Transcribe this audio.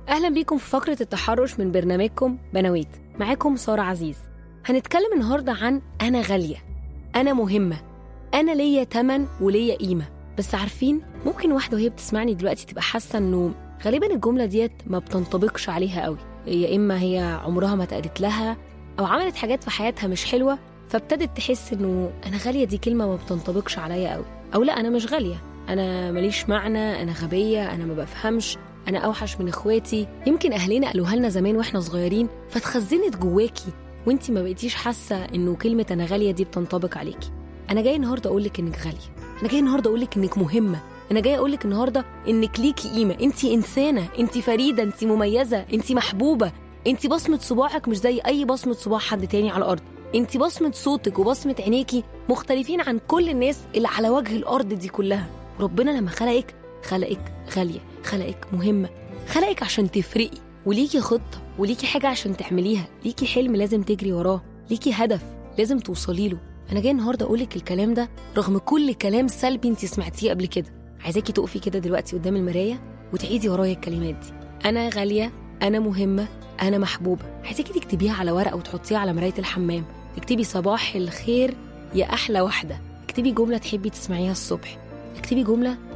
أهلا بيكم في فقرة التحرش من برنامجكم بنويت معاكم سارة عزيز هنتكلم النهاردة عن أنا غالية أنا مهمة أنا ليا تمن وليا قيمة بس عارفين ممكن واحدة وهي بتسمعني دلوقتي تبقى حاسة إنه غالبا الجملة ديت ما بتنطبقش عليها قوي يا إما هي عمرها ما اتقالت لها أو عملت حاجات في حياتها مش حلوة فابتدت تحس إنه أنا غالية دي كلمة ما بتنطبقش عليا قوي أو لا أنا مش غالية أنا ماليش معنى أنا غبية أنا ما بفهمش أنا أوحش من إخواتي يمكن أهلنا قالوها لنا زمان وإحنا صغيرين فاتخزنت جواكي وإنتي ما بقيتيش حاسة إنه كلمة أنا غالية دي بتنطبق عليكي أنا جاي النهاردة أقولك إنك غالية أنا جاي النهاردة أقولك إنك مهمة أنا جاي أقولك النهاردة إنك ليكي قيمة إنتي إنسانة إنتي فريدة إنتي مميزة إنتي محبوبة إنتي بصمة صباعك مش زي أي بصمة صباع حد تاني على الأرض إنتي بصمة صوتك وبصمة عينيكي مختلفين عن كل الناس اللي على وجه الأرض دي كلها وربنا لما خلقك خلقك غالية خلقك مهمة خلقك عشان تفرقي وليكي خطة وليكي حاجة عشان تعمليها ليكي حلم لازم تجري وراه ليكي هدف لازم توصلي له أنا جاي النهاردة أقولك الكلام ده رغم كل كلام سلبي أنت سمعتيه قبل كده عايزاكي تقفي كده دلوقتي قدام المراية وتعيدي ورايا الكلمات دي أنا غالية أنا مهمة أنا محبوبة عايزاكي تكتبيها على ورقة وتحطيها على مراية الحمام تكتبي صباح الخير يا أحلى واحدة اكتبي جملة تحبي تسمعيها الصبح اكتبي جملة